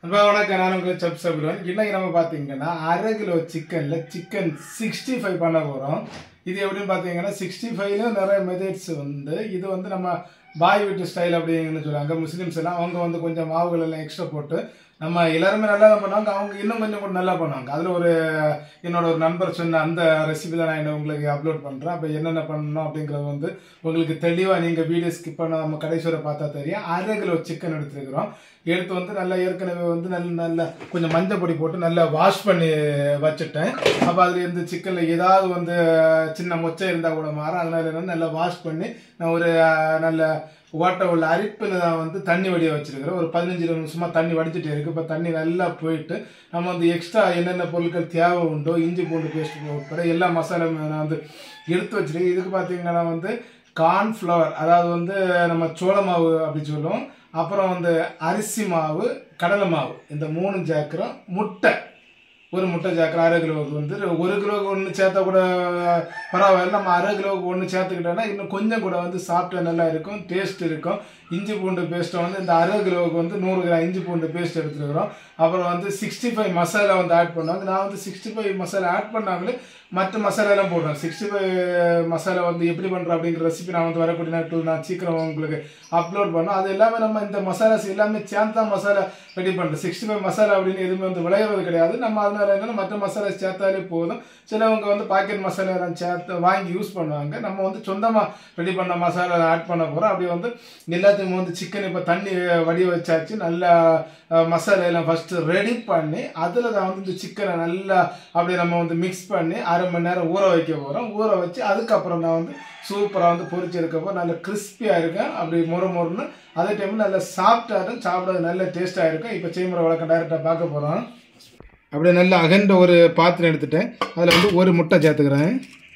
அப்போ வணக்கம் நான் உங்களுக்கு சப் சப்ருவன் இன்னைக்கு நம்ம பார்த்தீங்கன்னா அரை கிலோ சிக்கனில் சிக்கன் சிக்ஸ்டி ஃபைவ் பண்ண போகிறோம் இது எப்படின்னு பார்த்தீங்கன்னா சிக்ஸ்டி ஃபைவ்ல நிறைய மெத்தட்ஸ் வந்து இது வந்து நம்ம பாய் வீட்டு ஸ்டைல் அப்படின்னு சொல்லுவாங்க முஸ்லீம்ஸ் எல்லாம் அவங்க வந்து கொஞ்சம் மாவுகள் எல்லாம் எக்ஸ்ட்ரா போட்டு நம்ம எல்லாருமே நல்லா தான் பண்ணுவாங்க அவங்க இன்னும் கொஞ்சம் கூட நல்லா பண்ணுவாங்க அதில் ஒரு என்னோட ஒரு நண்பர் சொன்ன அந்த ரெசிபி தான் நான் இன்னும் உங்களுக்கு அப்லோட் பண்ணுறேன் அப்போ என்னென்ன பண்ணணும் அப்படிங்கிறது வந்து உங்களுக்கு தெளிவாக நீங்கள் வீடியோ ஸ்கிப் பண்ண நம்ம கடைசி வரை பார்த்தா தெரியும் அரை கிலோ சிக்கன் எடுத்துருக்குறோம் எடுத்து வந்து நல்லா ஏற்கனவே வந்து நல்ல நல்ல கொஞ்சம் மஞ்சள் பொடி போட்டு நல்லா வாஷ் பண்ணி வச்சுட்டேன் அப்போ அதில் இருந்து சிக்கனில் ஏதாவது வந்து சின்ன மொச்சை இருந்தால் கூட மாறும் அதனால என்னன்னா நல்லா வாஷ் பண்ணி நான் ஒரு அஹ், நல்ல ஓட்ட உள்ள அரிப்பில் தான் வந்து தண்ணி வடிய வச்சிருக்கிறேன் ஒரு பதினஞ்சு இருபது நிமிஷமா தண்ணி வடிச்சிட்டே இருக்கு இப்போ தண்ணி நல்லா போயிட்டு நம்ம வந்து எக்ஸ்ட்ரா என்னென்ன பொருட்கள் தேவை உண்டோ இஞ்சி பூண்டு பேஸ்ட் உட்பட எல்லா மசாலாவும் நான் வந்து எடுத்து வச்சிருக்கேன் இதுக்கு பார்த்தீங்கன்னா வந்து கார்ன்ஃப்ளவர் அதாவது வந்து நம்ம சோள மாவு அப்படி சொல்லுவோம் அப்புறம் வந்து அரிசி மாவு கடலை மாவு இந்த மூணு சேர்க்குறோம் முட்டை ஒரு முட்டை சேர்க்குறோம் அரை கிலோவுக்கு வந்து ஒரு கிலோவுக்கு ஒன்று சேர்த்தா கூட பரவாயில்ல நம்ம அரை கிலோவுக்கு ஒன்று சேர்த்துக்கிட்டோன்னா இன்னும் கொஞ்சம் கூட வந்து சாப்பிட்டா நல்லா இருக்கும் டேஸ்ட் இருக்கும் இஞ்சி பூண்டு பேஸ்ட்டை வந்து இந்த அரை கிலோவுக்கு வந்து நூறு கிராம் இஞ்சி பூண்டு பேஸ்ட் எடுத்துருக்குறோம் அப்புறம் வந்து சிக்ஸ்டி ஃபைவ் மசாலா வந்து ஆட் பண்ணுவாங்க நான் வந்து சிக்ஸ்டி ஃபைவ் மசாலா ஆட் பண்ணாங்களே மற்ற மசாலாலாம் போடுறேன் சிக்ஸ்டி ஃபைவ் மசாலா வந்து எப்படி பண்ணுறோம் அப்படிங்கிற ரெசிபி நான் வந்து வரக்கூடிய நாட்கள் நான் சீக்கிரம் உங்களுக்கு அப்லோட் பண்ணோம் அது எல்லாமே நம்ம இந்த மசாலாஸ் எல்லாமே சேர்ந்தா மசாலா ரெடி பண்ணுறோம் சிக்ஸ்டி ஃபைவ் மசாலா அப்படின்னு எதுவுமே வந்து விளையிறது கிடையாது நம்ம அதனால என்னன்னா மற்ற மசாலாஸ் சேர்த்தாலே போதும் சிலவங்க வந்து பாக்கெட் மசாலா எல்லாம் சேர்த்து வாங்கி யூஸ் பண்ணுவாங்க நம்ம வந்து சொந்தமாக ரெடி பண்ண மசாலா ஆட் பண்ண போகிறோம் அப்படி வந்து எல்லாத்தையும் வந்து சிக்கன் இப்போ தண்ணி வடிய வச்சாச்சு நல்லா அஹ், மசாலா எல்லாம் ஃபஸ்ட்டு ரெடி பண்ணி அதில் தான் வந்து இந்த சிக்கனை நல்லா அப்படி நம்ம வந்து மிக்ஸ் பண்ணி அரை மணி நேரம் ஊற வைக்க போகிறோம் ஊற வச்சு அதுக்கப்புறம் நான் வந்து சூப்பராக வந்து பொரிச்சு எடுக்கப்போ நல்ல கிறிஸ்பியாக இருக்கும் அப்படி முறை முறைன்னு அதே டைமில் நல்லா சாஃப்டாக இருக்கும் சாப்பிட நல்ல டேஸ்ட்டாக இருக்கும் இப்போ செய்முறை வழக்கம் டைரெக்டாக பார்க்க போகிறோம் அப்படியே நல்லா அகண்ட ஒரு பாத்திரம் எடுத்துட்டேன் அதில் வந்து ஒரு முட்டை சேர்த்துக்கிறேன்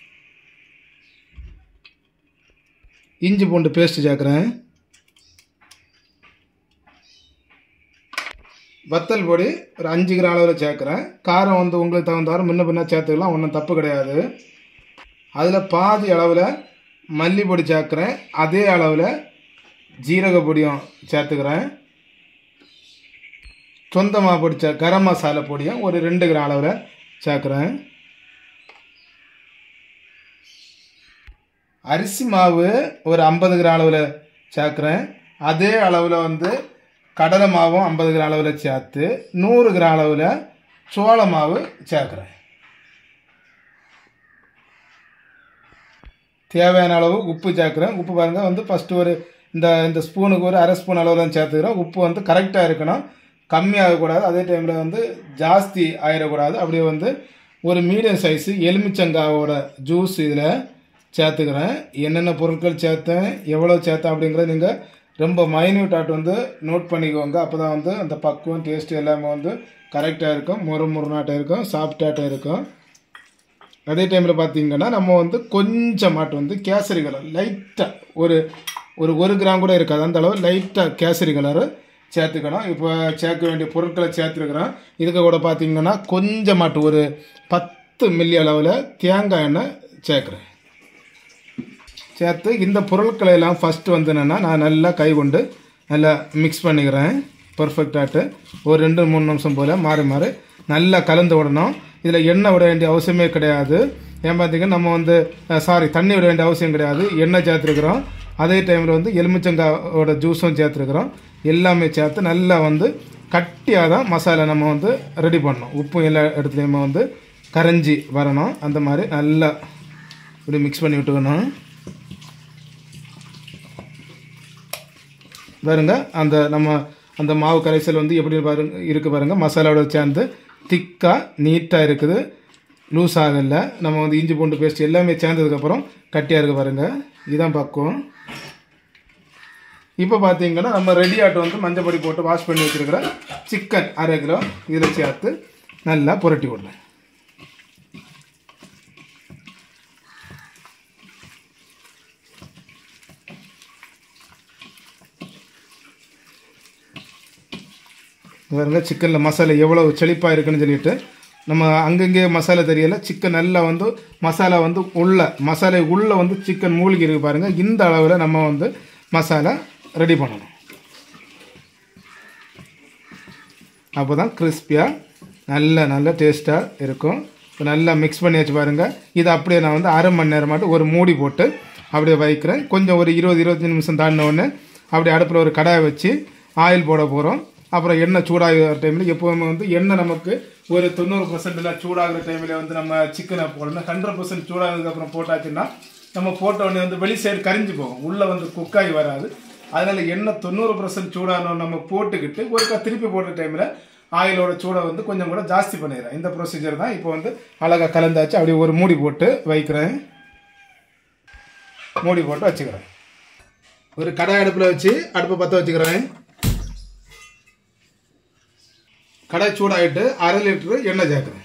இஞ்சி பூண்டு பேஸ்ட் சேர்க்குறேன் வத்தல் பொடி ஒரு அஞ்சு கிராம் அளவில் சேர்க்குறேன் காரம் வந்து உங்களுக்கு தகுந்தாறு முன்ன பின்ன சேர்த்துக்கலாம் ஒன்றும் தப்பு கிடையாது அதில் பாதி அளவில் மல்லி பொடி சேர்க்குறேன் அதே அளவில் ஜீரக பொடியும் சேர்த்துக்கிறேன் சொந்தமாக பிடிச்ச கரம் மசாலா பொடியும் ஒரு ரெண்டு கிராம் அளவில் சேர்க்குறேன் அரிசி மாவு ஒரு ஐம்பது கிராம் அளவில் சேர்க்குறேன் அதே அளவில் வந்து கடலை மாவும் ஐம்பது கிராம் அளவில் சேர்த்து நூறு கிராம் அளவில் சோள மாவு சேர்க்குறேன் தேவையான அளவு உப்பு சேர்க்குறேன் உப்பு பாருங்கள் வந்து ஃபஸ்ட்டு ஒரு இந்த இந்த ஸ்பூனுக்கு ஒரு அரை ஸ்பூன் அளவு தான் சேர்த்துக்கிறோம் உப்பு வந்து கரெக்டாக இருக்கணும் கம்மியாகக்கூடாது அதே டைமில் வந்து ஜாஸ்தி ஆயிடக்கூடாது அப்படியே வந்து ஒரு மீடியம் சைஸு எலுமிச்சங்காவோட ஜூஸ் இதில் சேர்த்துக்கிறேன் என்னென்ன பொருட்கள் சேர்த்தேன் எவ்வளோ சேர்த்தேன் அப்படிங்கிறத நீங்கள் ரொம்ப மைன்யூட் ஆட் வந்து நோட் பண்ணிக்கோங்க அப்போ தான் வந்து அந்த பக்குவம் டேஸ்ட் எல்லாமே வந்து கரெக்டாக இருக்கும் முறு முருநாட்டம் இருக்கும் சாஃப்டாட்டம் இருக்கும் அதே டைமில் பார்த்தீங்கன்னா நம்ம வந்து கொஞ்சமாட்டு வந்து கேசரி கலர் லைட்டாக ஒரு ஒரு ஒரு கிராம் கூட இருக்காது அந்த அளவு லைட்டாக கேசரி கலரு சேர்த்துக்கணும் இப்போ சேர்க்க வேண்டிய பொருட்களை சேர்த்துருக்குறோம் இதுக்கு கூட பார்த்தீங்கன்னா கொஞ்சமாட்டு ஒரு பத்து மில்லி அளவில் தேங்காய் எண்ணெய் சேர்க்குறேன் சேர்த்து இந்த பொருட்களை எல்லாம் ஃபஸ்ட்டு வந்து என்னென்னா நான் நல்லா கை கொண்டு நல்லா மிக்ஸ் பண்ணிக்கிறேன் பர்ஃபெக்டாட்டு ஒரு ரெண்டு மூணு நிமிஷம் போல் மாறி மாறி நல்லா கலந்து விடணும் இதில் எண்ணெய் விட வேண்டிய அவசியமே கிடையாது ஏன் பார்த்தீங்கன்னா நம்ம வந்து சாரி தண்ணி விட வேண்டிய அவசியம் கிடையாது எண்ணெய் சேர்த்துருக்குறோம் அதே டைமில் வந்து எலுமிச்சங்காயோட ஜூஸும் சேர்த்துருக்குறோம் எல்லாமே சேர்த்து நல்லா வந்து கட்டியாக தான் மசாலா நம்ம வந்து ரெடி பண்ணணும் உப்பும் எல்லா இடத்துலையுமே வந்து கரைஞ்சி வரணும் அந்த மாதிரி நல்லா இப்படி மிக்ஸ் பண்ணி விட்டுக்கணும் பாருங்க அந்த நம்ம அந்த மாவு கரைசல் வந்து எப்படி பாருங்க இருக்கு பாருங்க மசாலாவோட சேர்ந்து திக்காக நீட்டாக இருக்குது லூஸ் ஆகலை நம்ம வந்து இஞ்சி பூண்டு பேஸ்ட் எல்லாமே சேர்ந்ததுக்கப்புறம் கட்டியாக இருக்கு பாருங்க இதுதான் பக்குவம் இப்போ பார்த்தீங்கன்னா நம்ம ரெடி ஆட்டை வந்து மஞ்சள் பொடி போட்டு வாஷ் பண்ணி வச்சிருக்கிற சிக்கன் அரை கிலோ இதில் சேர்த்து நல்லா புரட்டி விடுறேன் பாருங்க சிக்கனில் மசாலா எவ்வளோ செழிப்பாக இருக்குன்னு சொல்லிட்டு நம்ம அங்கங்கே மசாலா தெரியல சிக்கன் நல்லா வந்து மசாலா வந்து உள்ள மசாலா உள்ளே வந்து சிக்கன் மூழ்கி இருக்கு பாருங்கள் இந்த அளவில் நம்ம வந்து மசாலா ரெடி பண்ணணும் அப்போ தான் கிறிஸ்பியாக நல்ல நல்ல டேஸ்ட்டாக இருக்கும் இப்போ நல்லா மிக்ஸ் பண்ணி வச்சு பாருங்கள் இது அப்படியே நான் வந்து அரை மணி நேரம் மட்டும் ஒரு மூடி போட்டு அப்படியே வைக்கிறேன் கொஞ்சம் ஒரு இருபது இருபத்தஞ்சி நிமிஷம் தாண்டின உடனே அப்படியே அடுப்பில் ஒரு கடாயை வச்சு ஆயில் போட போகிறோம் அப்புறம் எண்ணெய் சூடாகிற டைமில் எப்போவுமே வந்து எண்ணெய் நமக்கு ஒரு தொண்ணூறு பர்சன்டில் சூடாகிற டைமில் வந்து நம்ம சிக்கனை போடணும் ஹண்ட்ரட் பர்சன்ட் சூடானதுக்கப்புறம் போட்டாச்சுன்னா நம்ம போட்ட உடனே வந்து வெளி சைடு கரிஞ்சு போகும் உள்ளே வந்து குக்காகி வராது அதனால எண்ணெய் தொண்ணூறு பர்சன்ட் சூடான நம்ம போட்டுக்கிட்டு ஒருக்கா திருப்பி போட்ட டைமில் ஆயிலோட சூடை வந்து கொஞ்சம் கூட ஜாஸ்தி பண்ணிடுறேன் இந்த ப்ரொசீஜர் தான் இப்போ வந்து அழகாக கலந்தாச்சு அப்படியே ஒரு மூடி போட்டு வைக்கிறேன் மூடி போட்டு வச்சுக்கிறேன் ஒரு கடாய் அடுப்பில் வச்சு அடுப்பை பற்ற வச்சுக்கிறேன் கடாய் சூடாகிட்டு அரை லிட்டரு எண்ணெய் சேர்க்குறேன்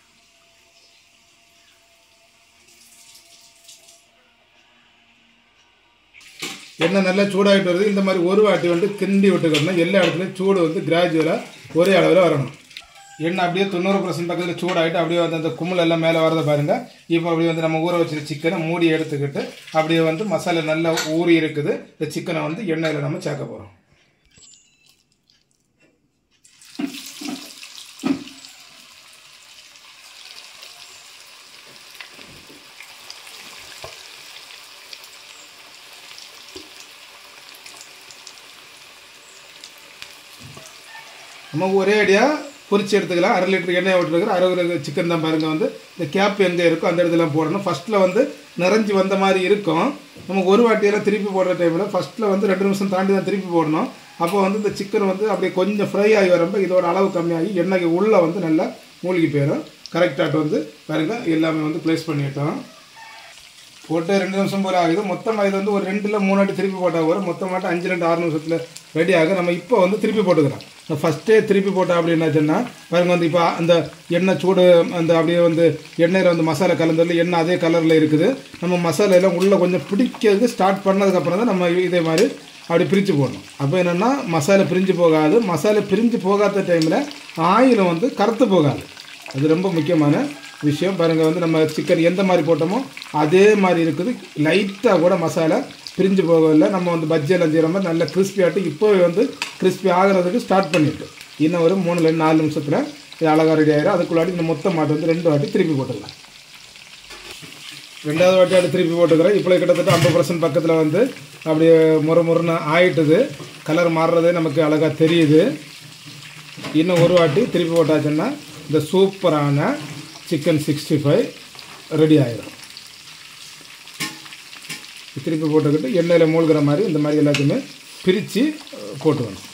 எண்ணெய் நல்லா சூடாகிட்டு வருது இந்த மாதிரி ஒரு வாட்டி வந்து கிண்டி விட்டுக்கணும் எல்லா இடத்துலையும் சூடு வந்து கிராஜுவலாக ஒரே அளவில் வரணும் எண்ணெய் அப்படியே தொண்ணூறு பர்சன்ட் பக்கத்தில் சூடாகிட்டு அப்படியே வந்து அந்த கும்பல் எல்லாம் மேலே வரதை பாருங்கள் இப்போ அப்படியே வந்து நம்ம ஊற வச்சிருக்க சிக்கனை மூடி எடுத்துக்கிட்டு அப்படியே வந்து மசாலா நல்லா ஊறி இருக்குது இந்த சிக்கனை வந்து எண்ணெயில் நம்ம சேர்க்க போகிறோம் நம்ம ஒரே அடியாக பொரிச்சு எடுத்துக்கலாம் அரை லிட்டர் எண்ணெய் விட்டுருக்குற அரை சிக்கன் தான் பாருங்கள் வந்து இந்த கேப் எங்கே இருக்கோ அந்த இடத்துல போடணும் ஃபஸ்ட்டில் வந்து நிறைஞ்சி வந்த மாதிரி இருக்கும் நமக்கு ஒரு வாட்டியெல்லாம் திருப்பி போடுற டைமில் ஃபஸ்ட்டில் வந்து ரெண்டு நிமிஷம் தாண்டி தான் திருப்பி போடணும் அப்போ வந்து இந்த சிக்கன் வந்து அப்படியே கொஞ்சம் ஃப்ரை ஆகி வரப்போ இதோட அளவு கம்மியாகி எண்ணெய்க்கு உள்ளே வந்து நல்லா மூழ்கி போயிடும் கரெக்டாக வந்து பாருங்கள் எல்லாமே வந்து ப்ளேஸ் பண்ணிட்டோம் போட்டு ரெண்டு நிமிஷம் போல ஆகுது மொத்தமாக இது வந்து ஒரு ரெண்டுல மூணு வாட்டி திருப்பி போட்டால் வரும் மொத்தமாட்டு அஞ்சு ரெண்டு ஆறு நிமிஷத்தில் ரெடி ஆகும் நம்ம இப்போ வந்து திருப்பி போட்டுக்கிறோம் ஃபஸ்ட்டே திருப்பி போட்டோம் அப்படின்னாச்சுன்னா பாருங்க வந்து இப்போ அந்த எண்ணெய் சூடு அந்த அப்படியே வந்து எண்ணெயில் வந்து மசாலா கலந்ததில் எண்ணெய் அதே கலரில் இருக்குது நம்ம மசாலா எல்லாம் உள்ளே கொஞ்சம் பிடிக்கிறது ஸ்டார்ட் பண்ணதுக்கப்புறம் தான் நம்ம இதே மாதிரி அப்படி பிரித்து போடணும் அப்போ என்னென்னா மசாலா பிரிஞ்சு போகாது மசாலா பிரிஞ்சு போகாத டைமில் ஆயிலும் வந்து கருத்து போகாது அது ரொம்ப முக்கியமான விஷயம் பாருங்கள் வந்து நம்ம சிக்கன் எந்த மாதிரி போட்டோமோ அதே மாதிரி இருக்குது லைட்டாக கூட மசாலா பிரிஞ்சு போகவில்லை நம்ம வந்து பஜ்ஜியெல்லாம் செய்கிற மாதிரி நல்ல கிறிஸ்பியாட்டு இப்போவே வந்து கிறிஸ்பி ஆகிறதுக்கு ஸ்டார்ட் பண்ணிட்டு இன்னும் ஒரு மூணுலேருந்து நாலு நிமிஷத்தில் இது அழகாக ரெடி ஆகிடும் அதுக்குள்ளாடி இந்த மொத்த மாட்டு வந்து ரெண்டு வாட்டி திருப்பி போட்டுடலாம் ரெண்டாவது வாட்டி அப்படி திருப்பி போட்டுக்கிறேன் இப்போ கிட்டத்தட்ட ஐம்பது பர்சன்ட் பக்கத்தில் வந்து அப்படியே முறை முறைன்னு ஆயிட்டுது கலர் மாறுறதே நமக்கு அழகாக தெரியுது இன்னும் ஒரு வாட்டி திருப்பி போட்டாச்சுன்னா இந்த சூப்பரான சிக்கன் சிக்ஸ்டி ஃபைவ் ரெடி ஆயிடும் திருப்பி போட்டுக்கிட்டு எண்ணெயில் மூழ்கிற மாதிரி இந்த மாதிரி எல்லாத்தையுமே பிரித்து போட்டுக்கணும்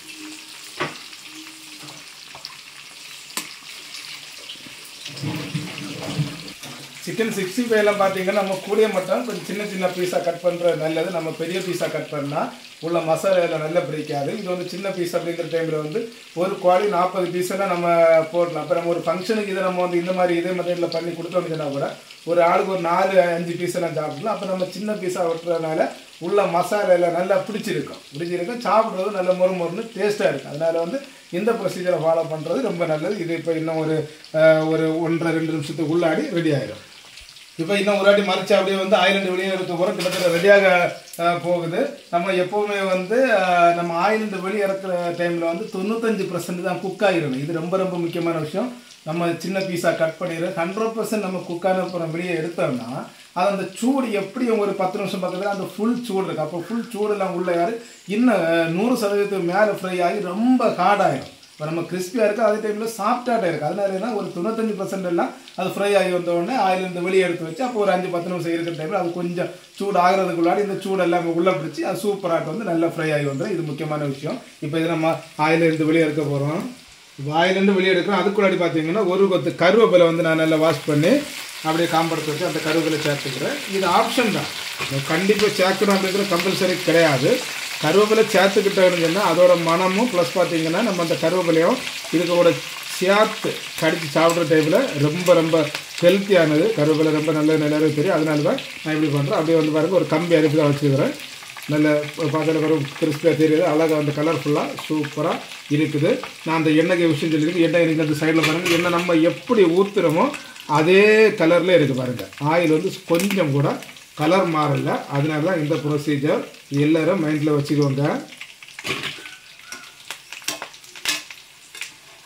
சிக்கன் சிக்ஸ்டி ஃபைவ்லாம் பார்த்தீங்கன்னா நம்ம கூடிய மட்டும் கொஞ்சம் சின்ன சின்ன பீஸாக கட் பண்ணுறது நல்லது நம்ம பெரிய பீஸாக கட் பண்ணால் உள்ள மசாலாவில் நல்லா பிடிக்காது இது வந்து சின்ன பீஸ் அப்படிங்கிற டைமில் வந்து ஒரு குவாலி நாற்பது பீஸெல்லாம் நம்ம போடலாம் அப்போ நம்ம ஒரு ஃபங்க்ஷனுக்கு இதை நம்ம வந்து இந்த மாதிரி இதே மெத்தடில் பண்ணி கொடுத்தோம் அப்படின்னா கூட ஒரு ஆளுக்கு ஒரு நாலு அஞ்சு பீஸ் எல்லாம் சாப்பிடலாம் அப்போ நம்ம சின்ன பீஸாக வெட்டுறதுனால உள்ள மசாலாவில் நல்லா பிடிச்சிருக்கும் பிடிச்சிருக்கும் சாப்பிட்றது நல்ல மொறு மொறுன்னு டேஸ்ட்டாக இருக்கும் அதனால் வந்து இந்த ப்ரொசீஜரை ஃபாலோ பண்ணுறது ரொம்ப நல்லது இது இப்போ இன்னும் ஒரு அஹ், ஒரு ஒன்றரை ரெண்டு நிமிஷத்துக்கு உள்ளாடி ரெடி ஆயிடும் இப்போ இன்னும் ஒரு வாட்டி மறைச்சு அப்படியே வந்து ஆயிலண்டு வெளியே இருக்க போகிறோம் கிட்டத்தட்ட ரெடியாக அஹ், போகுது நம்ம எப்போவுமே வந்து அஹ், நம்ம ஆயிலண்டு வெளியே இறக்குற டைமில் வந்து தொண்ணூத்தஞ்சு பர்சன்ட் தான் குக் ஆகிடணும் இது ரொம்ப ரொம்ப முக்கியமான விஷயம் நம்ம சின்ன பீஸாக கட் பண்ணிடுறோம் ஹண்ட்ரட் பர்சன்ட் நம்ம குக்கான அப்புறம் வெளியே எடுத்தோம்னா அது அந்த சூடு எப்படியும் ஒரு பத்து நிமிஷம் பக்கத்தில் அந்த ஃபுல் சூடு இருக்குது அப்போ ஃபுல் சூடெல்லாம் உள்ள யார் இன்னும் அஹ், நூறு சதவீதத்துக்கு மேலே ஃப்ரை ஆகி ரொம்ப ஹார்டாயிடும் இப்போ நம்ம கிறிஸ்பியாக இருக்குது அதே டைமில் சாஃப்டாக இருக்குது அதனால என்ன ஒரு தொண்ணூத்தஞ்சு பர்சன்ட் எல்லாம் அது ஃப்ரை ஆகி வந்த உடனே ஆயில் இருந்து வெளியே எடுத்து வச்சு அப்போ ஒரு அஞ்சு பத்து நிமிஷம் இருக்கிற டைமில் அது கொஞ்சம் சூடு ஆகிறதுக்குள்ளாடி இந்த சூடு எல்லாமே உள்ளே பிடிச்சி அது சூப்பராக வந்து நல்லா ஃப்ரை ஆகி வந்துடும் இது முக்கியமான விஷயம் இப்போ இது நம்ம ஆயில் இருந்து வெளியே எடுக்க போகிறோம் இப்போ ஆயிலேருந்து வெளியே எடுக்கிறோம் அதுக்குள்ளாடி பார்த்தீங்கன்னா ஒரு கொத்து கருவேப்பிலை வந்து நான் நல்லா வாஷ் பண்ணி அப்படியே காம்படுத்து வச்சு அந்த கருவேப்பிலை சேர்த்துக்கிறேன் இது ஆப்ஷன் தான் கண்டிப்பாக சேர்க்கணும் அப்படிங்கிற கம்பல்சரி கிடையாது கருவேப்பிலை சேர்த்துக்கிட்டோம்னு சொன்னால் அதோட மனமும் ப்ளஸ் பார்த்தீங்கன்னா நம்ம அந்த கருவேப்பிலையும் இதுக்கு கூட சேர்த்து கடிச்சு சாப்பிட்ற டைமில் ரொம்ப ரொம்ப ஹெல்த்தியானது கருவேப்பிலை ரொம்ப நல்லது நிறையவே தெரியும் அதனால தான் நான் இப்படி பண்ணுறேன் அப்படியே வந்து பாருங்க ஒரு கம்பி அரிப்பு தான் வச்சுக்கிறேன் நல்ல பார்க்கல வரும் கிறிஸ்பியாக தெரியுது அழகாக வந்து கலர்ஃபுல்லாக சூப்பராக இருக்குது நான் அந்த எண்ணெய் விஷயம் சொல்லியிருக்கேன் எண்ணெய் எனக்கு அந்த சைடில் பாருங்கள் எண்ணெய் நம்ம எப்படி ஊற்றுறோமோ அதே கலரில் இருக்குது பாருங்கள் ஆயில் வந்து கொஞ்சம் கூட கலர் மாறல அதனால தான் இந்த ப்ரொசீஜர் எல்லாரும் மைண்டில் வச்சுக்கோங்க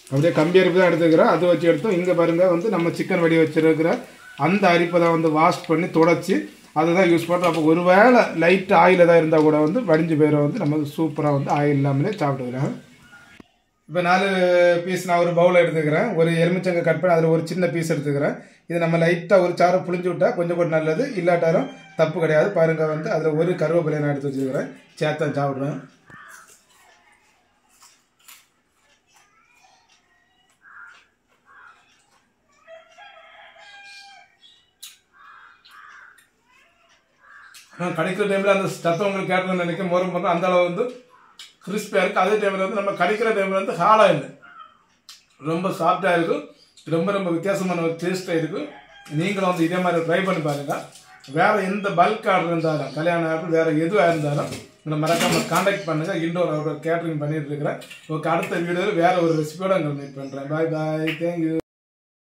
அப்படியே கம்பி அரிப்பு தான் எடுத்துக்கிறேன் அது வச்சு எடுத்தோம் இங்கே பாருங்க வந்து நம்ம சிக்கன் வடி வச்சிருக்கிற அந்த அரிப்பை தான் வந்து வாஷ் பண்ணி தொடச்சி அதை தான் யூஸ் பண்ணுறோம் அப்போ ஒரு வேளை லைட் ஆயில் ஏதாவது இருந்தால் கூட வந்து வடிஞ்சு பேரை வந்து நம்ம சூப்பராக வந்து ஆயில் இல்லாமலே சாப்பிட்டுக்கலாம் இப்போ நாலு பீஸ் நான் ஒரு பவுல் எடுத்துக்கிறேன் ஒரு எலுமிச்சங்க கட் பண்ணி அதில் ஒரு சின்ன பீஸ் எடுத்துக்கிறேன் இது நம்ம லைட்டாக ஒரு சாரை புளிஞ்சு விட்டா கொஞ்சம் கூட நல்லது இல்லாட்டாலும் தப்பு கிடையாது பாருங்க வந்து அதில் ஒரு கருவேப்பிலையை நான் எடுத்து வச்சுக்கிறேன் சேர்த்தான் சாப்பிட்றேன் ஆனால் கடிக்கிற டைமில் அந்த சத்தம் உங்களுக்கு கேட்டதுன்னு நினைக்கிறேன் மோரும் போது அந்த அளவு வந்து கிறிஸ்பியாக இருக்குது அதே டைமில் வந்து நம்ம கடிக்கிற டைமில் வந்து ஹார்டாக இல்லை ரொம்ப சாஃப்டாக இருக்கும் ரொம்ப ரொம்ப வித்தியாசமான ஒரு டேஸ்ட்டாக இருக்கும் நீங்களும் வந்து இதே மாதிரி ட்ரை பண்ணி பாருங்கள் வேறு எந்த பல்க் ஆர்டர் இருந்தாலும் கல்யாண ஆர்டர் வேறு எதுவாக இருந்தாலும் உங்களை மறக்காமல் காண்டாக்ட் பண்ணுங்கள் இன்டோர் அவுட்டோர் கேட்ரிங் பண்ணிட்டு இருக்கிறேன் ஓகே அடுத்த வீடியோவில் வேறு ஒரு ரெசிபியோட உங்களை மீட் பண்ணுறேன் பாய் பாய் தேங்க்யூ